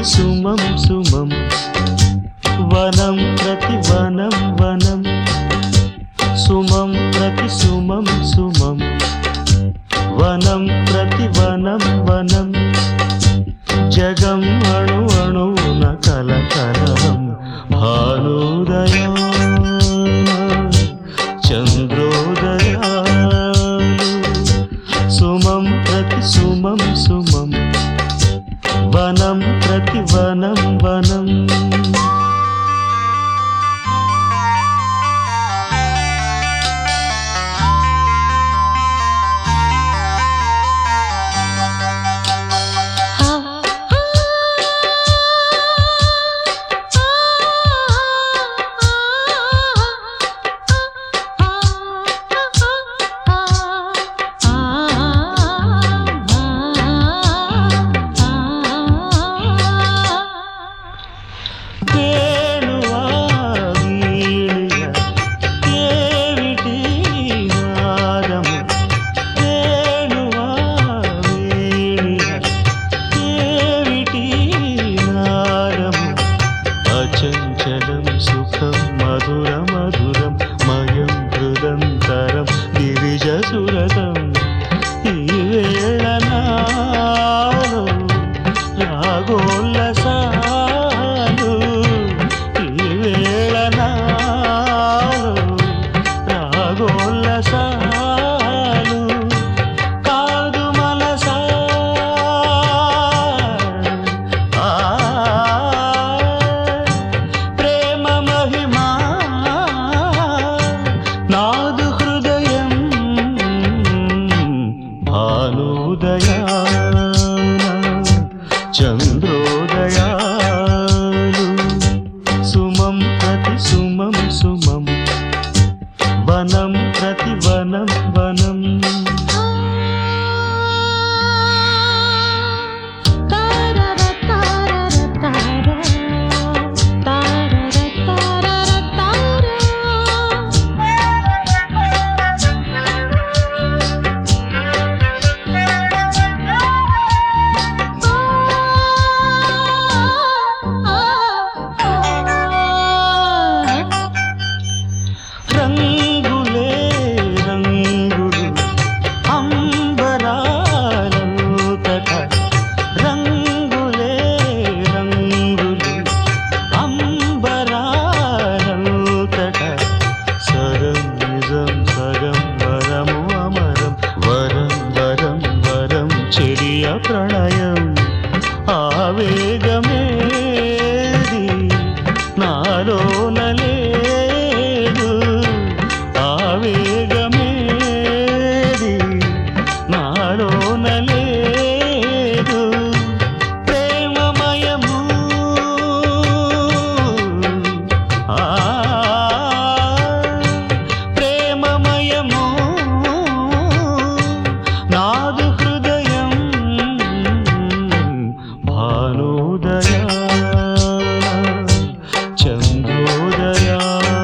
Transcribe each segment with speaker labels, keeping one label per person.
Speaker 1: సుమం సుమం వనం ప్రతి వనం వనం సుమం ప్రతి సుమం సుమం వనం ప్రతి వనం వనం జగం అణు అణువున కలకలం భానుదయా చంద్రోదయాలు సుమం ప్రతి సుమం సుమం వనం ప్రతి వనం వనం వేణువా వీణుల ఏమిటి నాదము వేణువా వీణుల ఏమిటి నాదము అచంచలం సుఖం మధుర మధురం మయం హృదంతరం గిరిజ సురతం ఈ వేళ నాలో రాగోల్లసాలు ఈ వేళ నాలో రాగోల్లసాలు కాదు మనసా ఆ, ప్రేమ మహిమా నాదు హృదయం భానుదయాన చంద్రోదయాలు సుమం ప్రతి సుమం సుమం వనం ప్రతి వనం వనం రంగులే రంగులు అంబరాలంతట రంగులే రంగులు అంబరాలంతట సరం నిజం సగం వరము అమరం వరం వరం వరం చెరియ ప్రణయం ఆవేగమేది నాలోన లేదు ఆవేగమేది నాలోన లేదు ప్రేమమయము ఆ ప్రేమమయము నాదు హృదయం భానుదయా చంద్రోదయా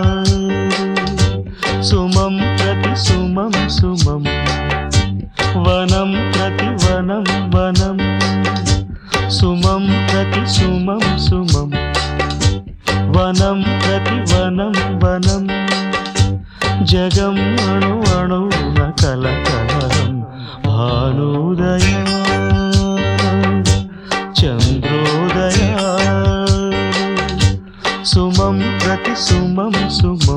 Speaker 1: సుమం ప్రతి సుమం సుమం వనం ప్రతి వనం వనం సుమం ప్రతి సుమం సుమం వనం ప్రతి వనం వనం జగం అణు అణువున కలకలం భానుదయా చంద్రోదయా సుమం ప్రతి సుమం సుమం